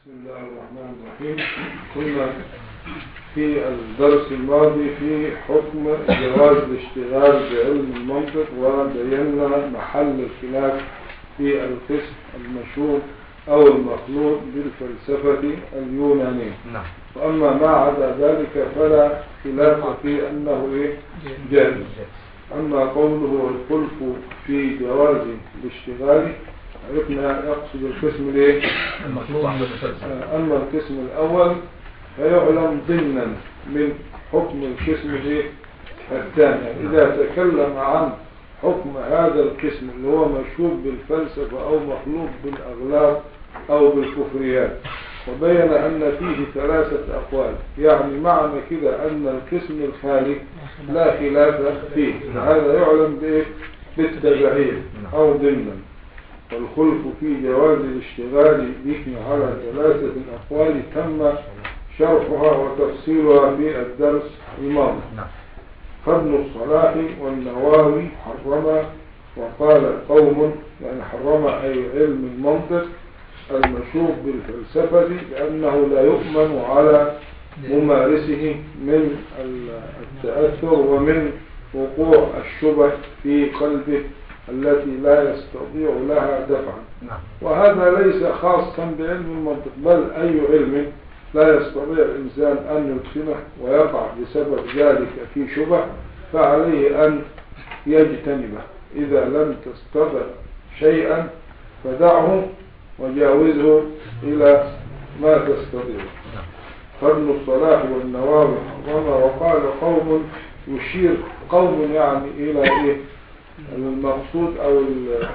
بسم الله الرحمن الرحيم كنا في الدرس الماضي في حكم جواز الاشتغال بعلم المنطق وبينا محل الخلاف في القسم المشهور أو المخلوط بالفلسفة اليونانية نعم وأما ما عدا ذلك فلا خلاف في أنه إيه؟ جائز أما قوله الخلف في جواز الاشتغال عرفنا يقصد القسم الايه؟ المطلوب عند المسلسل آه، أما القسم الأول فيعلم ضمنا من حكم القسم الايه؟ الثاني إذا تكلم عن حكم هذا القسم اللي هو مشهور بالفلسفة أو مخلوط بالأغلاط أو بالكفريات وبين أن فيه ثلاثة أقوال يعني معنى كده أن القسم الخالي لا خلاف فيه هذا يعلم بإيه؟ بالتبعية أو ضمنا والخلف في جواز الاشتغال به على ثلاثة أقوال تم شرحها وتفصيلها في الدرس الماضي نعم فابن الصلاح والنواوي حرم وقال قوم يعني حرم أي علم المنطق المشوب بالفلسفة لأنه لا يؤمن على ممارسه من التأثر ومن وقوع الشبه في قلبه التي لا يستطيع لها دفعا نعم وهذا ليس خاصا بعلم المنطق بل أي علم لا يستطيع الإنسان أن يدخنه ويقع بسبب ذلك في شبه فعليه أن يجتنبه إذا لم تستطع شيئا فدعه وجاوزه إلى ما تستطيع نعم فابن الصلاح والنووي حرم وقال قوم يشير قوم يعني إلى إيه المقصود أو ال-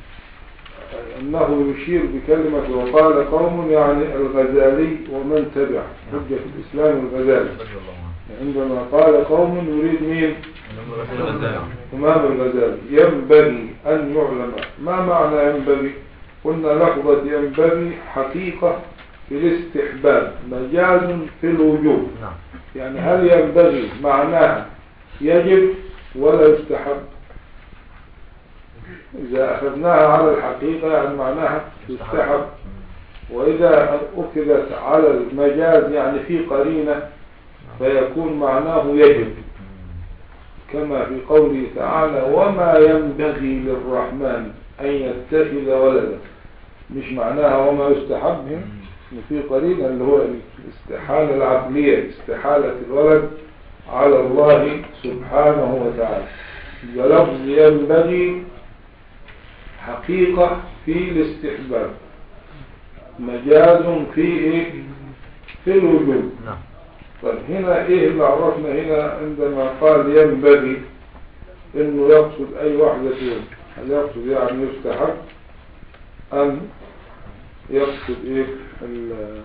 أنه يشير بكلمة وقال قوم يعني الغزالي ومن تبع حجة الإسلام الغزالي رضي الله عنه عندما قال قوم يريد مين الغزالي إمام الغزالي ينبغي أن يعلم ما معنى ينبغي قلنا لفظة ينبغي حقيقة في الاستحباب مجاز في الوجوب نعم يعني هل ينبغي معناها يجب ولا يستحب إذا أخذناها على الحقيقة يعني معناها يستحب وإذا أخذت على المجاز يعني في قرينة فيكون معناه يجب كما في قوله تعالى وما ينبغي للرحمن أن يتخذ ولدا مش معناها وما يستحب هنا إن في قرينة اللي هو الاستحالة العقلية استحالة الولد على الله سبحانه وتعالى ولفظ ينبغي حقيقة في الاستحباب مجاز في إيه؟ في الوجود نعم طيب هنا ايه اللي عرفنا هنا عندما قال ينبغي انه يقصد اي واحدة فيهم هل يقصد يعني يستحب ام يقصد ايه ال-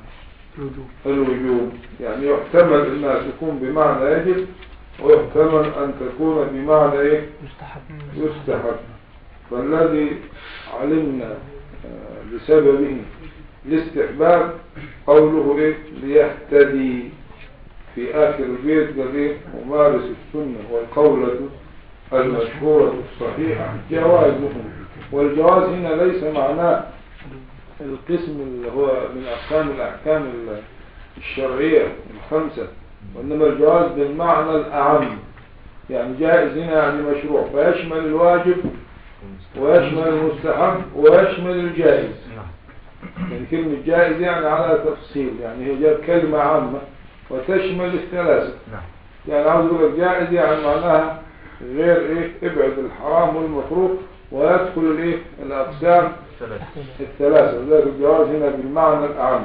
الوجوب يعني يحتمل انها تكون بمعنى يجب ويحتمل ان تكون بمعنى ايه مستحب يستحب فالذي علمنا آه، بسببه الاستحباب قوله ايه ليهتدي في آخر البيت قال ايه ممارس السنة والقولة المشهورة الصحيحة جوازهم والجواز هنا ليس معناه القسم اللي هو من أقسام الأحكام ال- الشرعية الخمسة وإنما الجواز بالمعنى الأعم يعني جائز هنا يعني مشروع فيشمل الواجب ويشمل المستحب ويشمل الجائز نعم يعني كلمة جائز يعني على تفصيل يعني هي جاب كلمة عامة وتشمل الثلاثة نعم يعني عاوز يقول لك جائز يعني معناها غير ايه ابعد الحرام والمكروه ويدخل الايه الاقسام ثلاثة الثلاثة وذلك الجواز هنا بالمعنى الأعم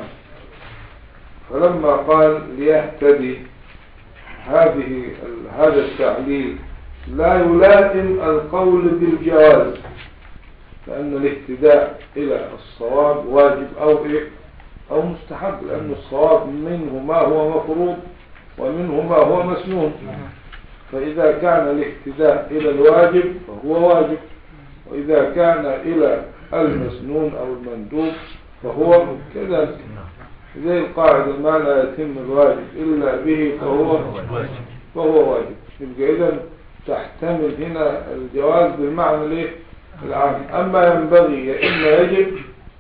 فلما قال ليهتدي هذه ال- هذا التعليل لا يلائم القول بالجواز لأن الاهتداء إلى الصواب واجب أو إيه أو مستحب لأن الصواب منه ما هو مفروض ومنه ما هو مسنون فإذا كان الاهتداء إلى الواجب فهو واجب وإذا كان إلى المسنون أو المندوب فهو كذلك نعم زي القاعدة ما لا يتم الواجب إلا به فهو واجب فهو واجب يبقى إذا تحتمل هنا الجواز بالمعنى الايه العام أما ينبغي يا إما يجب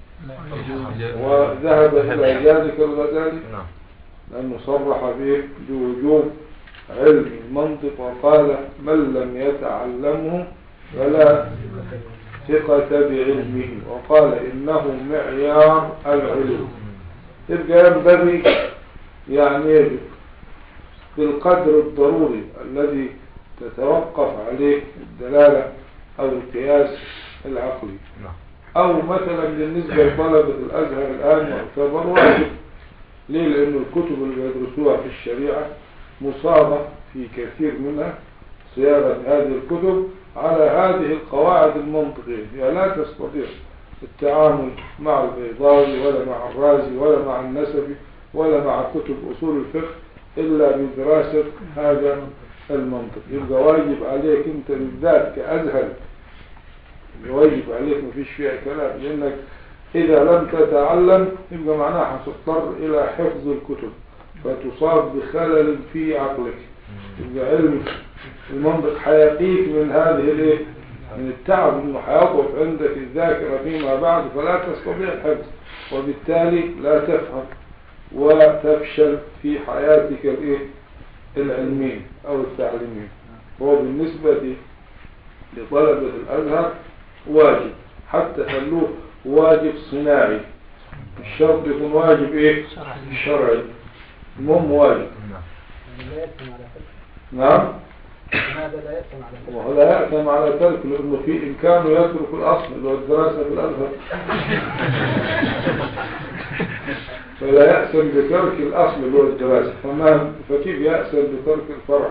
وذهب إلى ذلك الغزالي نعم لأنه صرح به بوجوب علم المنطق وقال من لم يتعلمه فلا ثقة بعلمه وقال إنه معيار العلم يبقى ينبغي يعني يجب بالقدر الضروري الذي تتوقف عليه الدلالة أو القياس العقلي نعم أو مثلا بالنسبة لطلبة الأزهر الآن يعتبر واجب ليه؟ لأن الكتب اللي بيدرسوها في الشريعة مصابة في كثير منها صياغة هذه الكتب على هذه القواعد المنطقية يعني لا تستطيع التعامل مع البيضاوي ولا مع الرازي ولا مع النسبي ولا مع كتب أصول الفقه إلا بدراسة هذا المنطق يبقى واجب عليك أنت بالذات كأزهر واجب عليك مفيش فيها كلام لأنك إذا لم تتعلم يبقى معناها هتضطر إلى حفظ الكتب فتصاب بخلل في عقلك يبقى علم المنطق هيقيك من هذه الايه من التعب انه هيضعف عندك الذاكرة فيما بعد فلا تستطيع الحفظ وبالتالي لا تفهم وتفشل في حياتك الايه العلمية او التعليمية هو بالنسبة لطلبة الازهر واجب حتى خلوه واجب صناعي الشرط يكون واجب ايه شرعي المهم واجب نعم لا يأثم على ترك نعم هذا لا يأثم على ترك وهو لا يأثم على ترك لأنه في إمكانه يترك الأصل اللي هو الدراسة في الأزهر فلا يأثم بترك الأصل اللي هو الدراسة فما فكيف يأثم بترك الفرع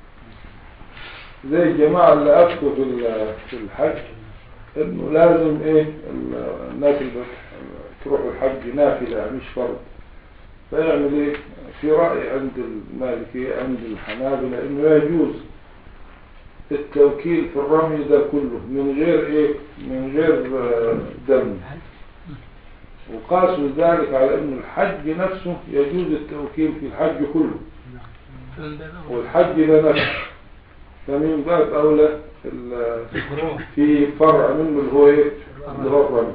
زي الجماعة اللي أفتوا في ال- في الحج إنه لازم إيه ال- الناس اللي تروح الحج نافلة مش فرض فيعمل إيه في رأي عند المالكية عند الحنابلة إنه يجوز التوكيل في الرمي ده كله من غير ايه من غير آه، دم وقاسوا ذلك على ان الحج نفسه يجوز التوكيل في الحج كله والحج ده نفسه فمن باب اولى ال- في فرع منه اللي هو ايه اللي هو الرمي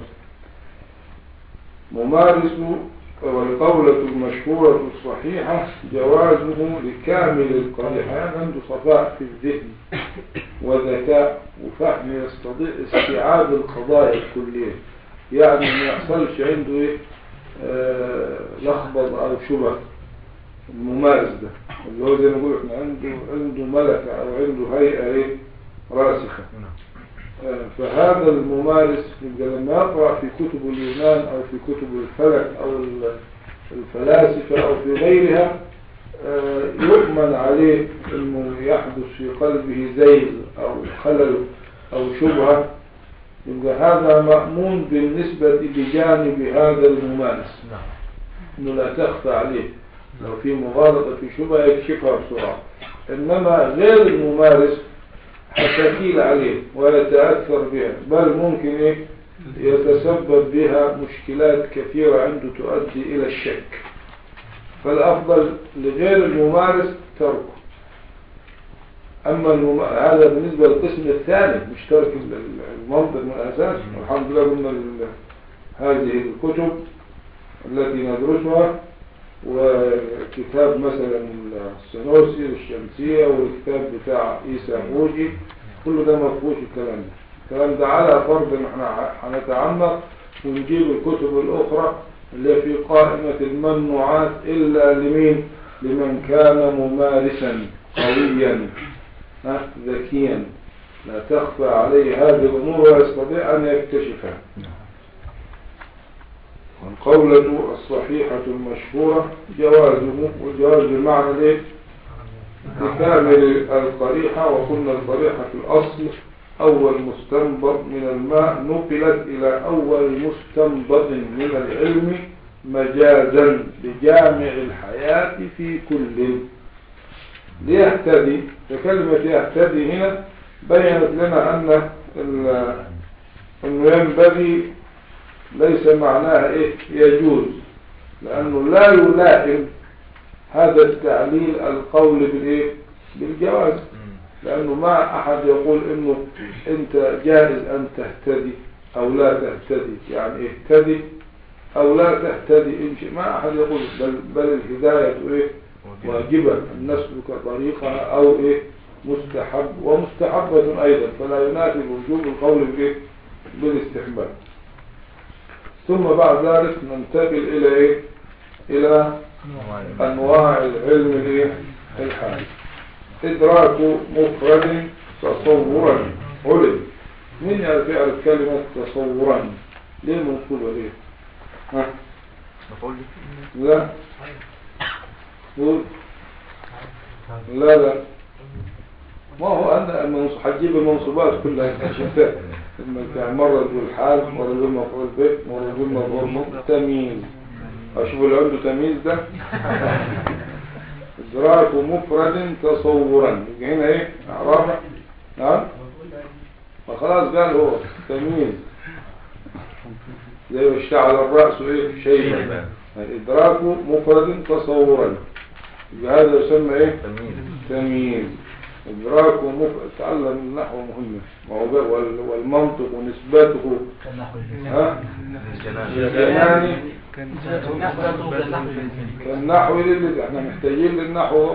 ممارس والقولة المشهورة الصحيحة جوازه لكامل القريحة يعني عنده صفاء في الذهن وذكاء وفهم يستطيع استيعاب القضايا الكلية يعني ما يحصلش عنده ايه آه، لخبط او شبه الممارس ده اللي هو زي ما نقول احنا عنده عنده ملكة او عنده هيئة ايه راسخة نعم آه، فهذا الممارس يبقى لما يقرأ في كتب اليونان أو في كتب الفلك أو ال- الفلاسفة أو في غيرها آه، يؤمن عليه أنه يحدث في قلبه زيغ أو خلل أو شبهة يبقى هذا مأمون بالنسبة لجانب هذا الممارس نعم انه لا تخفى عليه لو في مغالطة في شبهة يكشفها بسرعة انما غير الممارس حتكيل عليه ويتأثر بها بل ممكن إيه يتسبب بها مشكلات كثيرة عنده تؤدي الى الشك فالافضل لغير الممارس تركه اما المم... هذا بالنسبة للقسم الثاني مش ترك ال- ال- المنطق من الاساس والحمد لله قلنا ال- هذه الكتب التي ندرسها وكتاب مثلا السنوسي والشمسية والكتاب بتاع إيسا بوجي كل ده مفهوش الكلام ده الكلام ده على فرض ان احنا هنتعمق ونجيب الكتب الأخرى اللي في قائمة الممنوعات إلا لمين لمن كان ممارسا قويا ها، ذكيا لا تخفى عليه هذه الأمور ويستطيع أن يكتشفها والقولة الصحيحة المشهورة جوازه والجواز بمعنى الايه؟ بكامل القريحة وقلنا القريحة في الأصل أول مستنبط من الماء نقلت إلى أول مستنبط من العلم مجازا بجامع الحياة في كل ليهتدي فكلمة يهتدي هنا بينت لنا أن ال- أنه ينبغي ليس معناها إيه يجوز لأنه لا يلائم هذا التعليل القول بالإيه بالجواز مم. لأنه ما أحد يقول إنه أنت جائز أن تهتدي أو لا تهتدي يعني اهتدي أو لا تهتدي إن شئت ما أحد يقول بل, بل الهداية إيه واجبة أن نسلك طريقها أو إيه مستحب ومستحبة أيضا فلا ينافي وجوب القول بإيه بالاستحباب ثم بعد ذلك ننتقل إلى إيه إلى أنواع العلم الإيه الحادث إدراك مفرد تصورا علم مين يعرف يعرف كلمة تصورا ليه منصوبة ليه ها مفعول به لا قول لا لا ما هو أنا المنص- هتجيب المنصوبات كلها عشان ت- لما كان مرة يقول حال مرة يقول مفعول به مرة يقول مفعول به تمييز أشوف اللي عنده تمييز ده إدراك مفرد تصورا يبقى هنا إيه أعرابه نعم فخلاص قال هو تمييز زي اشتعل الرأس إيه شيئا إدراك مفرد تصورا يبقى هذا يسمى إيه تمييز تمييز إدراك مفرد تعلم النحو مهم ما هو بقى وال- والمنطق ونسبته ها الجناني كالنحو للذي احنا محتاجين للنحو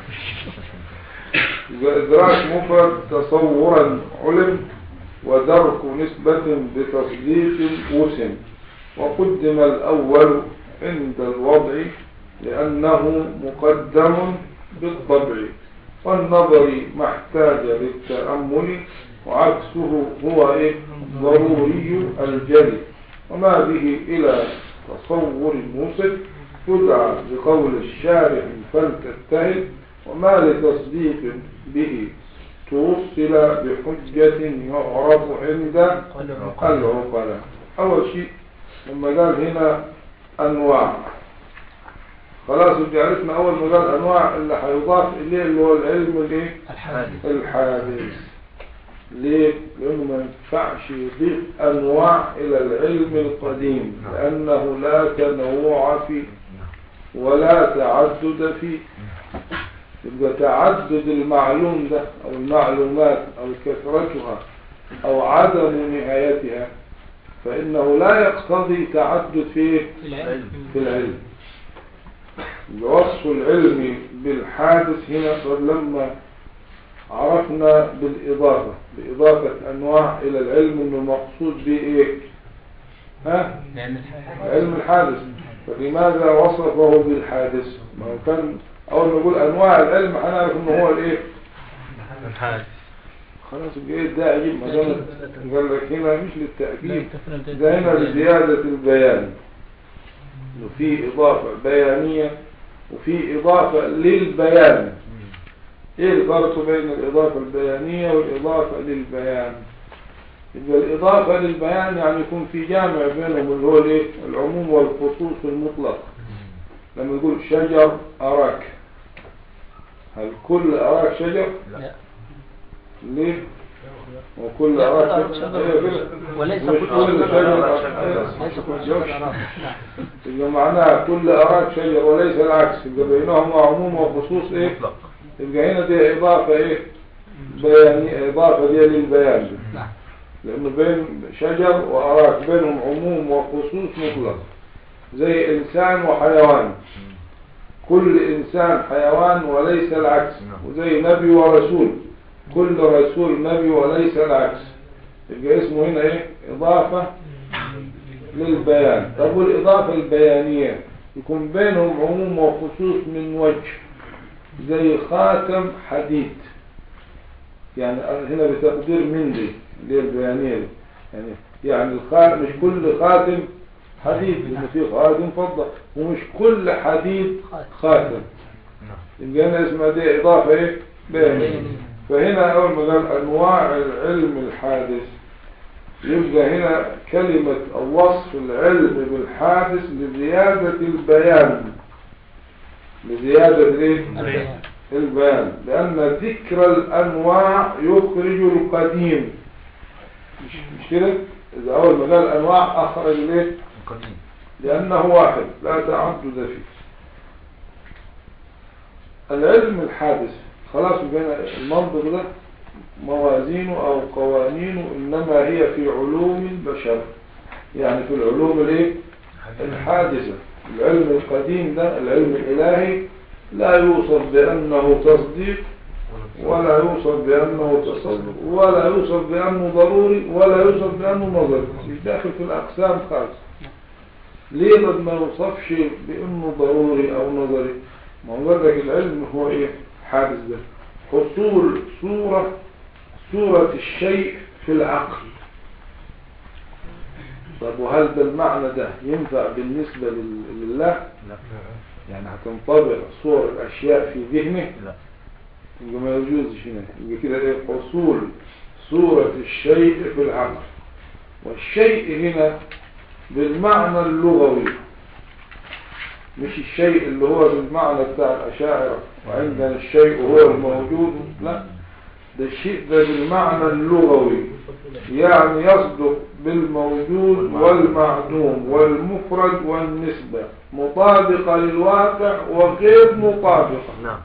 يبقى إدراك مفرد تصورا علم ودرك نسبة بتصديق وسم وقدم الأول عند الوضع لأنه مقدم بالطبع والنظر ما احتاج للتأمل وعكسه هو إيه؟ ضروري الجلي وما به إلى تصور موسف يدعى بقول الشارع فلتتهل وما لتصديق به توصل بحجة يعرف عند العقلاء أول شيء لما قال هنا أنواع خلاص يبقى عرفنا أول ما قال أنواع اللي هيضاف إليه اللي هو العلم الإيه؟ الحادث ليه؟ لأنه ما ينفعش يضيف أنواع إلى العلم القديم لأنه لا تنوع فيه ولا تعدد فيه يبقى تعدد المعلوم ده أو المعلومات أو كثرتها أو عدم نهايتها فإنه لا يقتضي تعدد فيه في العلم وصف العلم بالحادث هنا قد لما عرفنا بالإضافة بإضافة أنواع إلى العلم إنه المقصود به إيه ها علم الحادث فلماذا وصفه بالحادث ما هو كان أول ما نقول أنواع العلم هنعرف إنه هو الإيه الحادث خلاص يبقى إيه ده عجيب ما دام قال لك هنا مش للتأكيد ده هنا لزيادة البيان إنه في إضافة بيانية وفي إضافة للبيان ايه الفرق بين الإضافة البيانية والإضافة للبيان يبقى الإضافة للبيان يعني يكون في جامع بينهم اللي هو الايه العموم والخصوص المطلق لما يقول شجر أراك هل كل أراك شجر لا ليه وكل أراك شجر. إيه كده؟ وليس مش كل كل أراك شجر شجر. ليس كل شجر. شيء أراك. يبقى معناها كل أراك شجر وليس العكس يبقى بينهما عموم وخصوص ايه مطلق يبقى هنا دي إضافة إيه بياني إضافة دي للبيان نعم لأنه بين شجر وأراك بينهم عموم وخصوص مطلق زي إنسان وحيوان كل إنسان حيوان وليس العكس نعم. وزي نبي ورسول كل رسول نبي وليس العكس يبقى اسمه هنا إيه إضافة للبيان طب والإضافة البيانية يكون بينهم عموم وخصوص من وجه زي خاتم حديد يعني هنا بتقدير من دي اللي هي البيانية دي يعني يعني الخاتم مش كل خاتم حديد لأن في خاتم فضة ومش كل حديد خاتم نعم يبقى هنا اسمها دي إضافة إيه بيانية فهنا أول ما قال أنواع العلم الحادث يبقى هنا كلمة أو وصف العلم بالحادث لزيادة البيان لزيادة الايه؟ البيان. البيان لأن ذكر الأنواع يخرج القديم مش مش كده؟ إذا أول ما قال أنواع أخرج الايه؟ القديم لأنه واحد لا تعدد فيه العلم الحادث خلاص بين المنطق ده موازينه أو قوانينه إنما هي في علوم البشر يعني في العلوم الايه الحادثة العلم القديم ده العلم الإلهي لا يوصف بأنه تصديق ولا يوصف بأنه تصدق ولا يوصف بأنه ضروري ولا يوصف بأنه نظري مش داخل في الأقسام خالص ليه قد ما يوصفش بأنه ضروري أو نظري ما هو قال لك العلم هو إيه حادث ده حصول صورة صورة الشيء في العقل طب وهل ده المعنى ده ينفع بالنسبة لل- لله لا يعني هتنطبع صور الأشياء في ذهنه لا يبقى ما يجوزش هنا يبقى كده ايه حصول صورة الشيء في العقل والشيء هنا بالمعنى اللغوي مش الشيء اللي هو بالمعنى بتاع الأشاعرة وعندنا الشيء هو الموجود لا ده الشيء ده بالمعنى اللغوي يعني يصدق بالموجود والمعدوم والمفرد والنسبة مطابقة للواقع وغير مطابقة نعم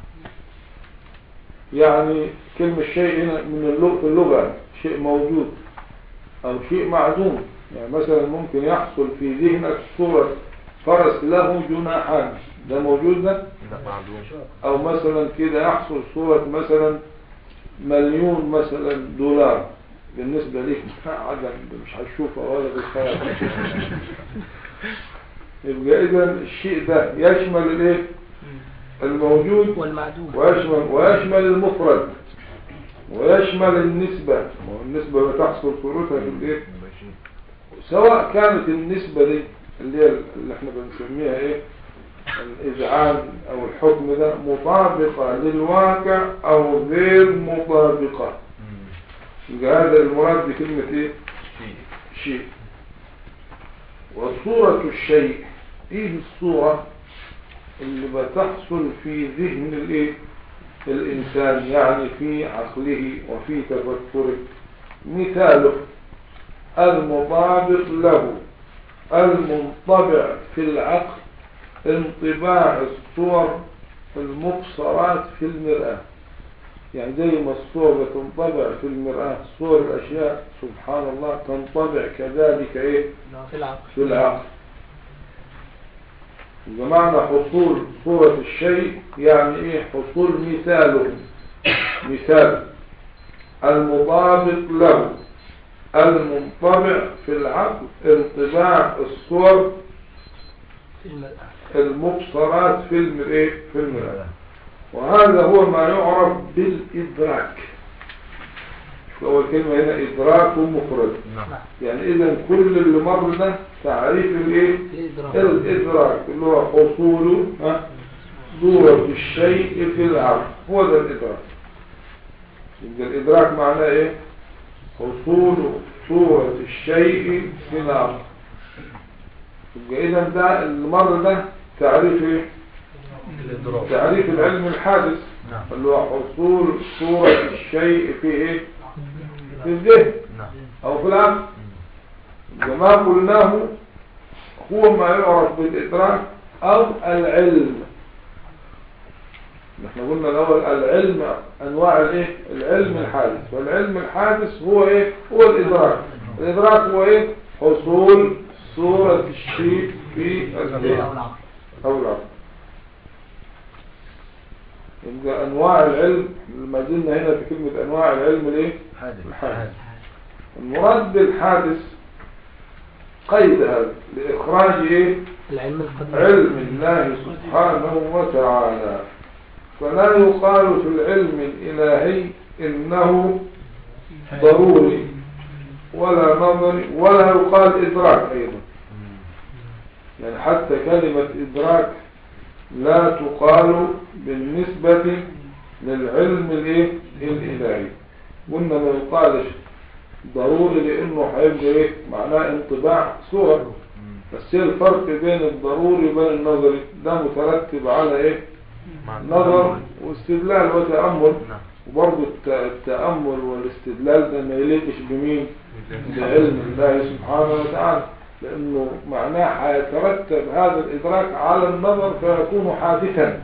يعني كلمة شيء هنا من اللغة في اللغة شيء موجود أو شيء معدوم يعني مثلا ممكن يحصل في ذهنك صورة فرس له جناحان ده موجود ده لا معدوم أو مثلا كده يحصل صورة مثلا مليون مثلا دولار بالنسبة ليك عدم مش هتشوفها ولا بالخيال يبقى إذا الشيء ده يشمل الايه الموجود والمعدوم ويشمل, ويشمل المفرد ويشمل النسبة والنسبة بتحصل صورتها في الايه سواء كانت النسبة دي اللي هي اللي احنا بنسميها ايه الإذعان او الحكم ده مطابقة للواقع او غير مطابقة يبقى هذا المراد بكلمة ايه شيء وصورة الشيء ايه الصورة اللي بتحصل في ذهن الايه الانسان يعني في عقله وفي تفكره مثاله المطابق له المنطبع في العقل انطباع الصور المبصرات في المرآة يعني زي ما الصور بتنطبع في المرآة صور الأشياء سبحان الله تنطبع كذلك إيه في العقل في العقل بمعنى حصول صورة الشيء يعني ايه حصول مثاله مثال المطابق له المنطبع في العقل انطباع الصور في المرأة المبصرات في المرئة في المرآة وهذا هو ما يعرف بالإدراك شو أول كلمة هنا إدراك ومفرد نعم يعني إذا كل اللي مر ده تعريف الإيه الإدراك الإدراك اللي هو حصول ها، صورة الشيء في العقل هو ده الإدراك يبقى الإدراك معناه إيه حصول صورة الشيء في العقل يبقى إذا ده المر ده تعريف إيه الإدراك تعريف العلم الحادث نعم اللي هو حصول صورة الشيء في إيه في الذهن نعم أو في العقل وما قلناه هو ما يعرف بالإدراك أو العلم نحن قلنا الأول العلم أنواع الإيه؟ العلم الحادث والعلم الحادث هو إيه؟ هو الإدراك الإدراك هو إيه؟ حصول صورة الشيء في الذهن أو العقل يبقى أنواع العلم ما زلنا هنا في كلمة أنواع العلم الإيه؟ الحادث المراد بالحادث قيد هذا لإخراج إيه؟ العلم القديم علم الله سبحانه وتعالى فلا يقال في العلم الإلهي إنه ضروري ولا نظري ولا يقال إدراك أيضا يعني حتى كلمة إدراك لا تقال بالنسبة للعلم الإيه؟ الإلهي قلنا ما يقالش ضروري لأنه هيبقى إيه؟ معناه انطباع صورة بس ايه الفرق بين الضروري وبين النظري ده مترتب على ايه نظر واستدلال وتأمل نعم وبرضه الت- التأمل والاستدلال ده ما يليقش بمين بعلم الله سبحانه وتعالى لأنه معناه هيترتب هذا الإدراك على النظر فيكون حادثا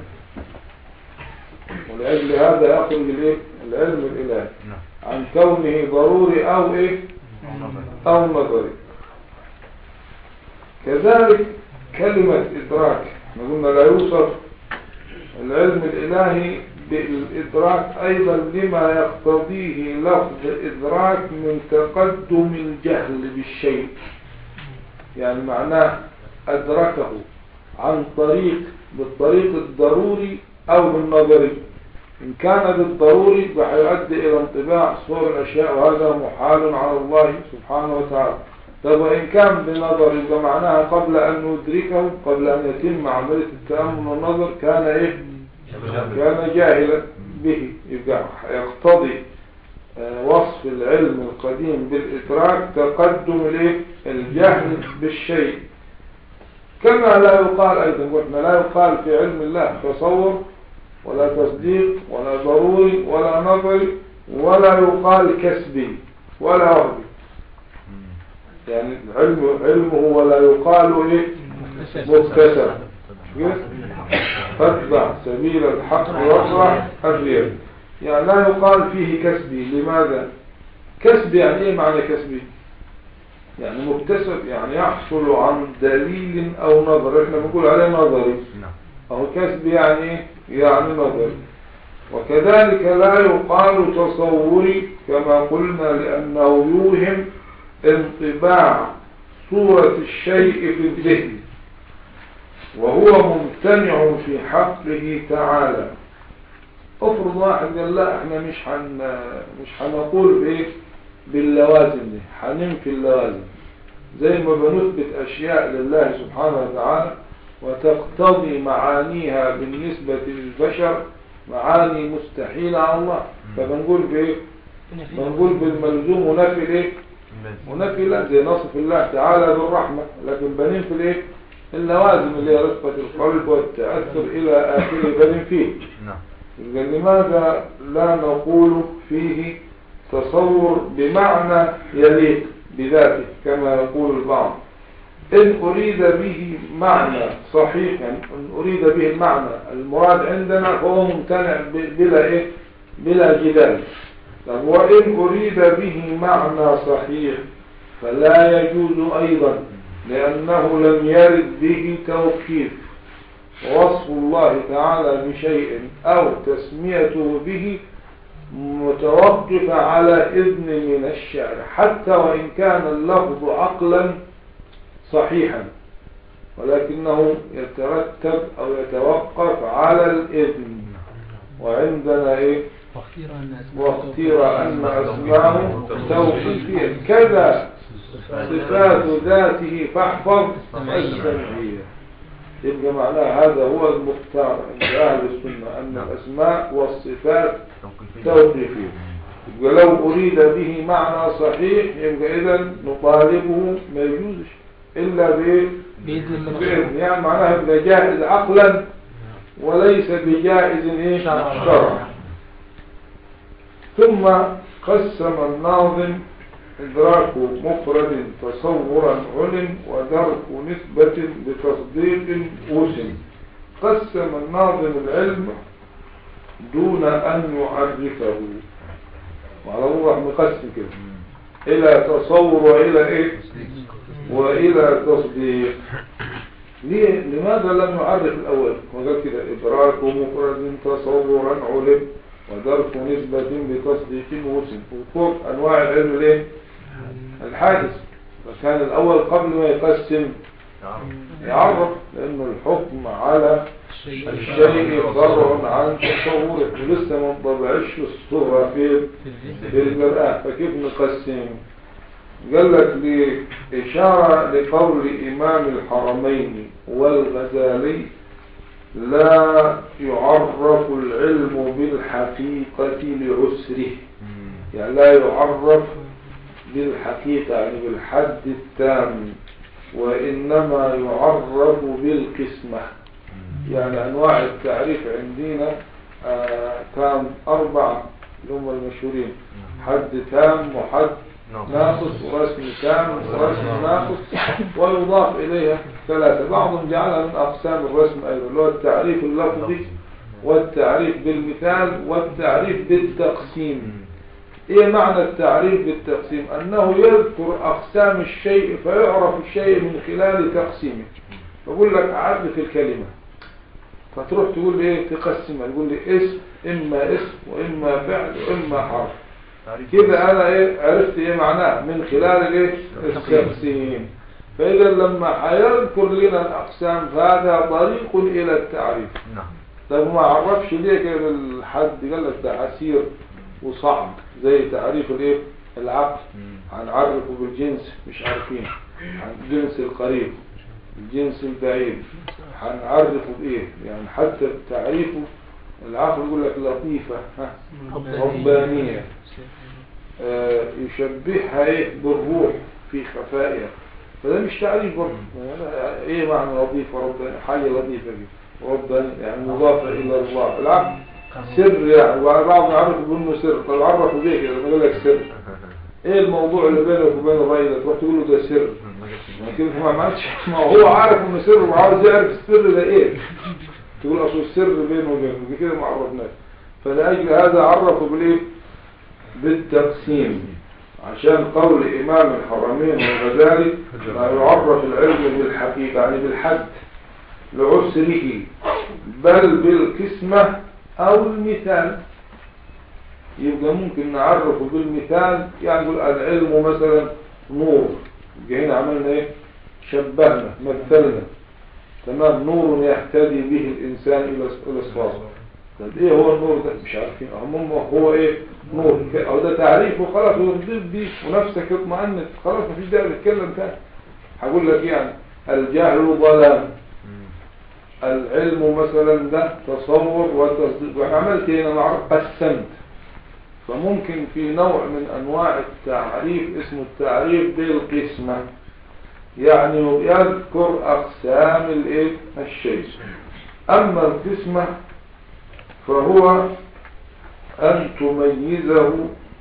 ولأجل هذا يخرج الإيه؟ العلم الإلهي نعم عن كونه ضروري أو إيه أو نظري كذلك كلمة إدراك احنا قلنا لا يوصف العلم الإلهي بالإدراك أيضا لما يقتضيه لفظ إدراك من تقدم الجهل بالشيء يعني معناه أدركه عن طريق بالطريق الضروري أو بالنظري إن كان بالضروري فحيؤدي إلى انطباع صور الأشياء وهذا محال على الله سبحانه وتعالى طب وإن كان بنظري فمعناها قبل أن ندركه قبل أن يتم عملية التأمل والنظر كان إيه كان جاهلا به يبقى يقتضي آه، وصف العلم القديم بالإدراك تقدم الايه الجهل بالشيء كما لا يقال أيضا قلنا لا يقال في علم الله تصور ولا تصديق ولا ضروري ولا نظري ولا يقال كسبي ولا وهبي يعني علم علمه ولا يقال ايه مكتسب فاتبع سبيل الحق واطرح الرياء يعني لا يقال فيه كسبي لماذا كسبي يعني ايه معنى كسبي يعني مكتسب يعني يحصل عن دليل او نظر احنا بنقول عليه نظري أو كسب يعني إيه؟ يعني نظري وكذلك لا يقال تصوري كما قلنا لأنه يوهم انطباع صورة الشيء في الذهن وهو ممتنع في حقه تعالى افرض واحد قال لا احنا مش حن مش هنقول بايه باللوازم دي هننفي اللوازم زي ما بنثبت اشياء لله سبحانه وتعالى وتقتضي معانيها بالنسبة للبشر معاني مستحيلة على الله فبنقول بايه بنقول بالملزوم ونفي الايه ونفي لا زي نصف الله تعالى بالرحمة لكن بننفي الايه اللوازم اللي هي رفقة القلب والتأثر إلى آخره بننفيه إذا لماذا لا نقول فيه تصور بمعنى يليق بذاته كما يقول البعض إن أريد به معنى صحيح يعني إن أريد به المعنى المراد عندنا فهو ممتنع ب- بلا إيه بلا جدال طب وإن أريد به معنى صحيح فلا يجوز أيضا لأنه لم يرد به توكيد وصف الله تعالى بشيء أو تسميته به متوقف على إذن من الشارع حتى وإن كان اللفظ عقلا صحيحا ولكنه يترتب أو يتوقف على الإذن وعندنا إيه واختير أن واختير أن أسماءه توقيفية كذا صفات ذاته فاحفظ السمعية يبقى معناه هذا هو المختار عند أهل السنة أن الأسماء والصفات توقيفية يبقى لو أريد به معنى صحيح يبقى إذا نطالبه ما يجوزش إلا بإيه؟ بإذن من بإذن الله يعني معناها يبقى جائز عقلا وليس بجائز إيه؟ شرعا. شرعا ثم قسم الناظم إدراك مفرد تصورا علم ودرك نسبة بتصديق أوسم قسم الناظم العلم دون أن يعرفه وعلى الله مقسم كده إلى تصور وإلى إيه وإلى تصديق ليه لماذا لم يعرف الأول وقال كده إدراك مفرد تصورا علم ودرك نسبة بتصديق وسم وفوق أنواع العلم ليه الحادث فكان الأول قبل ما يقسم يعرف لأنه الحكم على الشيء الشيء فرع عن تصوره ولسه ما انطبعش الصورة في في الذهن في المرآة فكيف نقسم قال لك لإشارة لقول إمام الحرمين والغزالي لا يعرف العلم بالحقيقة لعسره يعني لا يعرف بالحقيقة يعني بالحد التام وإنما يعرف بالقسمة يعني أنواع التعريف عندنا آه كان أربعة اللي هم المشهورين حد تام وحد ناقص ورسم تام ورسم ناقص ويضاف إليها ثلاثة بعضهم جعلها من أقسام الرسم أيضا اللي هو التعريف اللفظي والتعريف بالمثال والتعريف بالتقسيم ايه معنى التعريف بالتقسيم انه يذكر اقسام الشيء فيعرف الشيء من خلال تقسيمه فأقول لك عرف الكلمة فتروح تقول لي ايه تقسمها تقول لي اسم اما اسم واما فعل واما حرف كده انا ايه عرفت ايه معناه من خلال الايه التقسيم فاذا لما هيذكر لنا الاقسام فهذا طريق الى التعريف نعم طب ما عرفش ليه كده الحد قال لك ده عسير وصعب زي تعريف الايه العقل هنعرفه بالجنس مش عارفين عن الجنس القريب الجنس البعيد هنعرفه بايه يعني حتى تعريفه العقل يقول لك لطيفة ها ربانية آه، يشبهها ايه بالروح في خفائها فده مش تعريف برضه يعني ايه معنى لطيفة ربانية حاجة لطيفة دي ربانية يعني مضافة الى الله العقل سر يعني وبعض يعرف بانه سر طب عرفوا بيه كده لما يقول لك سر ايه الموضوع اللي بينك وبين الراجل ده تروح تقول له ده سر لكن ما عملتش ما هو عارف انه سر وعاوز يعرف السر ده ايه تقول اصل السر بينه وبينه دي كده ما عرفناش فلأجل هذا عرفوا بالايه بالتقسيم عشان قول امام الحرمين والغزالي لا يعرف العلم بالحقيقة يعني بالحد لعسره بل بالقسمة او المثال يبقى ممكن نعرفه بالمثال يعني نقول العلم مثلا نور يبقى هنا عملنا ايه شبهنا مثلنا تمام نور يهتدي به الانسان الى الى الصراط طب ايه هو النور ده مش عارفين هم هو ايه نور او ده تعريف وخلاص ورضيت بيه ونفسك اطمئنت خلاص مفيش داعي نتكلم تاني هقول لك يعني الجهل ضلال العلم مثلا ده تصور وتصديق وعملت هنا معرفة قسمت فممكن في نوع من انواع التعريف اسمه التعريف بالقسمة يعني يذكر اقسام الايه الشيء اما القسمة فهو ان تميزه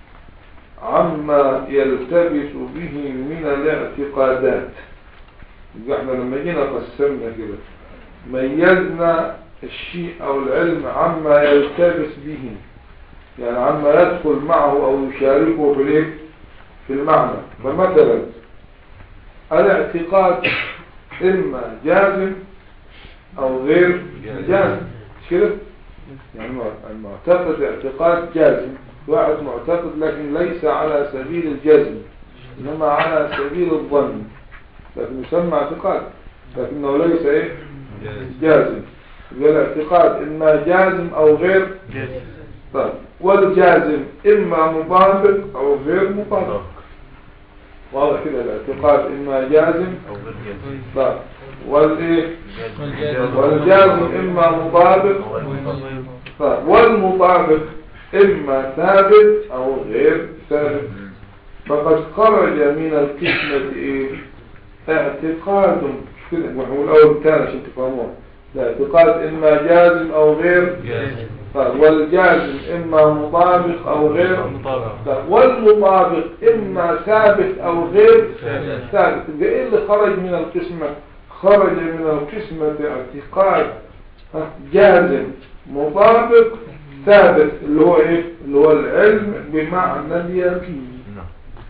عما يلتبس به من الاعتقادات يبقى احنا لما جينا قسمنا كده ميزنا الشيء او العلم عما يلتبس به يعني عما يدخل معه او يشاركه في الايه في المعنى فمثلا الاعتقاد اما جازم او غير جازم مش كده يعني المعتقد اعتقاد جازم واحد معتقد لكن ليس على سبيل الجزم انما على سبيل الظن لكن يسمى اعتقاد لكنه ليس ايه جازم يبقى الاعتقاد اما جازم او غير طيب والجازم اما مطابق او غير مطابق واضح كده الاعتقاد اما جازم او غير جازم طيب والايه والجازم. والجازم اما مطابق او غير مطابق. طيب والمطابق اما ثابت او غير ثابت فقد خرج من القسمة ايه اعتقاد مش كده وهو الاول والثاني عشان تفهموه ده اعتقاد اما جازم او غير جازم طيب والجازم اما مطابق او غير مطابق طيب والمطابق اما ثابت او غير ثابت. ثابت يبقى ايه اللي خرج من القسمة خرج من القسمة اعتقاد ها، جازم مطابق ثابت اللي هو ايه اللي هو العلم بمعنى اليقين نعم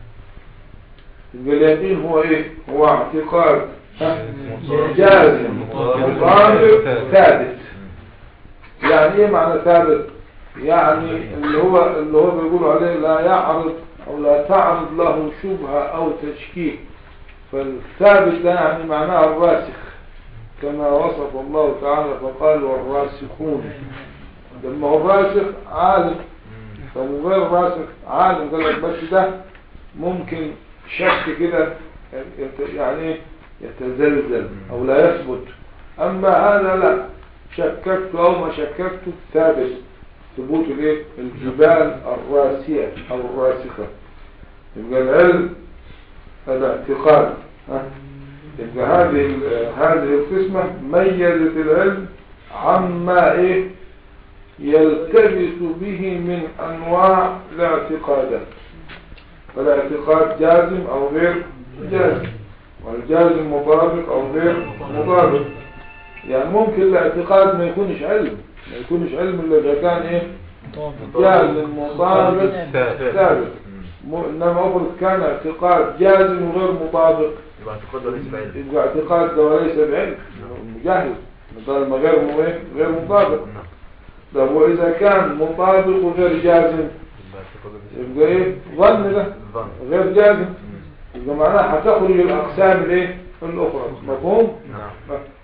يبقى اليقين هو ايه هو اعتقاد ها، مطابق. جازم مطابق. مطابق ثابت. ثابت يعني ايه معنى ثابت يعني اللي هو اللي هو بيقولوا عليه لا يعرض او لا تعرض له شبهة او تشكيك فالثابت ده يعني معناه الراسخ كما وصف الله تعالى فقال والراسخون لما هو الراسخ عالم طب غير راسخ عالم قال لك بس ده ممكن شك كده يت- يعني إيه؟ يتزلزل او لا يثبت اما هذا لا شككت او ما شككت ثابت ثبوت الايه الجبال الراسية او الراسخة يبقى العلم الاعتقاد ها؟ يبقى هذه ال- هذه القسمة ميزت العلم عما ايه يلتبس به من انواع الاعتقادات فالاعتقاد جازم او غير جازم والجازم مطابق او غير مطابق يعني ممكن الاعتقاد ما يكونش علم ما يكونش علم الا اذا كان ايه جازم مطابق ثابت. ثابت م- إنما أفرض كان اعتقاد جازم وغير مطابق يبقى اعتقاد وليس بعلم يبقى اعتقاد ده وليس بعلم مجاهد طالما غير م- إيه؟ غير مطابق نعم طب وإذا كان مطابق وغير جازم يبقى اعتقاد وليس يبقى إيه ظن ده ظن غير جازم مم. يبقى معناها هتخرج الأقسام الإيه الأخرى مفهوم؟ نعم